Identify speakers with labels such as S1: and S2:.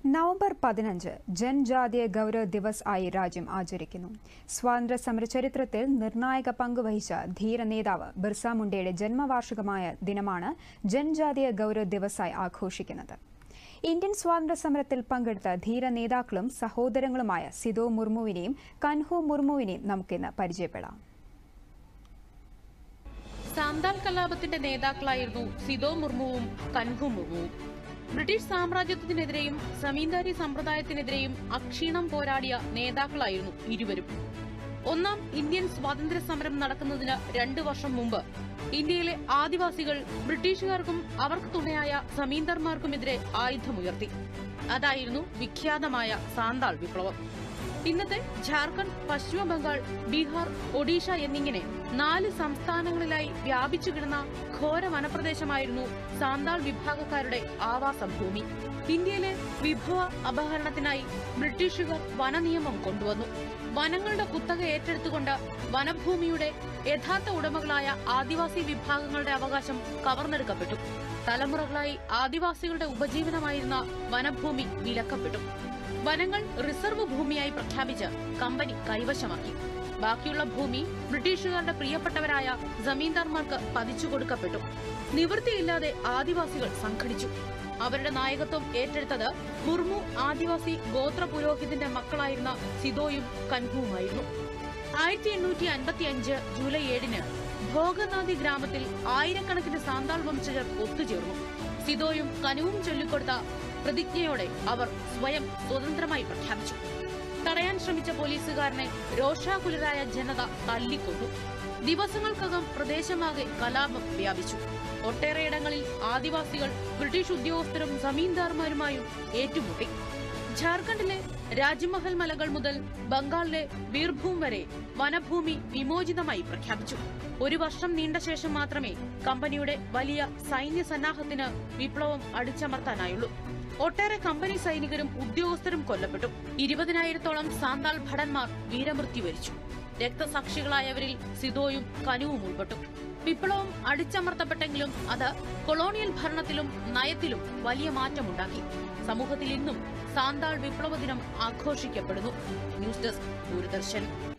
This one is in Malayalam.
S1: നവംബർ പതിനഞ്ച് ജൻജാതീയ ഗൗരവ് ദിവസ് ആയി രാജ്യം ആചരിക്കുന്നു സ്വാതന്ത്ര്യ സമര ചരിത്രത്തിൽ നിർണായക പങ്കുവഹിച്ച ധീര നേതാവ് ബിർസ മുണ്ടയുടെ ജന്മവാർഷികമായ ദിനമാണ് ജൻജാതീയ ഗൗരവ് ദിവസായി ആഘോഷിക്കുന്നത് ഇന്ത്യൻ സ്വാതന്ത്ര്യ സമരത്തിൽ പങ്കെടുത്ത ധീര നേതാക്കളും സഹോദരങ്ങളുമായ സിദോ മുർമുവിനെയും കൻഹു മുർമുവിനെയും നമുക്കിന്ന് പരിചയപ്പെടാം
S2: സാന്താൽ കലാപത്തിന്റെ നേതാക്കളായിരുന്നു സിദോ മുർമുവും കൻഹു മുർമുവും ബ്രിട്ടീഷ് സാമ്രാജ്യത്വത്തിനെതിരെയും സമീന്ദാരി സമ്പ്രദായത്തിനെതിരെയും അക്ഷീണം പോരാടിയ നേതാക്കളായിരുന്നു ഇരുവരും ഒന്നാം ഇന്ത്യൻ സ്വാതന്ത്ര്യ സമരം നടക്കുന്നതിന് രണ്ടു വർഷം മുമ്പ് ഇന്ത്യയിലെ ആദിവാസികൾ ബ്രിട്ടീഷുകാർക്കും അവർക്ക് തുണയായ സമീന്ദർമാർക്കുമെതിരെ ആയുധമുയർത്തി അതായിരുന്നു വിഖ്യാതമായ സാന്താൾ വിപ്ലവം ഇന്നത്തെ ജാർഖണ്ഡ് പശ്ചിമ ബംഗാൾ ബീഹാർ ഒഡീഷ എന്നിങ്ങനെ നാല് സംസ്ഥാനങ്ങളിലായി വ്യാപിച്ചു കിടന്ന ഘോര വനപ്രദേശമായിരുന്നു സാന്താൾ വിഭാഗക്കാരുടെ ആവാസ ഭൂമി ഇന്ത്യയിലെ വിഭവ അപഹരണത്തിനായി ബ്രിട്ടീഷുകാർ വനനിയമം കൊണ്ടുവന്നു വനങ്ങളുടെ കുത്തക ഏറ്റെടുത്തുകൊണ്ട് വനഭൂമിയുടെ യഥാർത്ഥ ഉടമകളായ ആദിവാസി വിഭാഗങ്ങളുടെ അവകാശം കവർന്നെടുക്കപ്പെട്ടു തലമുറകളായി ആദിവാസികളുടെ ഉപജീവനമായിരുന്ന വനഭൂമി വിലക്കപ്പെട്ടു വനങ്ങൾ റിസർവ് ഭൂമിയായി പ്രഖ്യാപിച്ച് കമ്പനി കൈവശമാക്കി ബാക്കിയുള്ള ഭൂമി ബ്രിട്ടീഷുകാരുടെ പ്രിയപ്പെട്ടവരായ ജമീന്ദാർമാർക്ക് പതിച്ചു കൊടുക്കപ്പെട്ടു നിവൃത്തിയില്ലാതെ ആദിവാസികൾ സംഘടിച്ചു അവരുടെ നായകത്വം ഏറ്റെടുത്തത് മുർമു ആദിവാസി ഗോത്ര പുരോഹിതന്റെ മക്കളായിരുന്ന സിദോയും കൻഹുവുമായിരുന്നു ആയിരത്തി എണ്ണൂറ്റി അൻപത്തി അഞ്ച് ജൂലൈ ഏഴിന് ഭോഗനാദി ഗ്രാമത്തിൽ ആയിരക്കണക്കിന് സാന്താൾ വംശജർ ഒത്തുചേർന്നു സിദോയും കനുവും ചൊല്ലിക്കൊടുത്ത പ്രതിജ്ഞയോടെ അവർ സ്വയം സ്വതന്ത്രമായി പ്രഖ്യാപിച്ചു തടയാൻ ശ്രമിച്ച പോലീസുകാരനെ രോഷാകുലരായ ജനത തല്ലിക്കൊന്നു ദിവസങ്ങൾക്കകം പ്രദേശമാകെ കലാപം വ്യാപിച്ചു ഒട്ടേറെയിടങ്ങളിൽ ആദിവാസികൾ ബ്രിട്ടീഷ് ഉദ്യോഗസ്ഥരും ജമീന്ദാർമാരുമായും ഏറ്റുമുട്ടി ഝാർഖണ്ഡിലെ രാജ്മഹൽ മലകൾ മുതൽ ബംഗാളിലെ ബീർഭൂം വരെ വനഭൂമി വിമോചിതമായി പ്രഖ്യാപിച്ചു ഒരു വർഷം നീണ്ട ശേഷം മാത്രമേ കമ്പനിയുടെ വലിയ സൈന്യ സന്നാഹത്തിന് വിപ്ലവം അടിച്ചമർത്താനായുള്ളൂ ഒട്ടേറെ കമ്പനി സൈനികരും ഉദ്യോഗസ്ഥരും കൊല്ലപ്പെട്ടു ഇരുപതിനായിരത്തോളം സാന്താൾ ഭടന്മാർ വീരമൃത്യു വരിച്ചു രക്തസാക്ഷികളായവരിൽ സിദോയും കനുവും ഉൾപ്പെട്ടു വിപ്ലവം അടിച്ചമർത്തപ്പെട്ടെങ്കിലും അത് കൊളോണിയൽ ഭരണത്തിലും നയത്തിലും വലിയ മാറ്റമുണ്ടാക്കി സമൂഹത്തിൽ ഇന്നും സാന്താൾ വിപ്ലവ ദിനം ആഘോഷിക്കപ്പെടുന്നു ന്യൂസ് ഡെസ്ക് ദൂരദർശൻ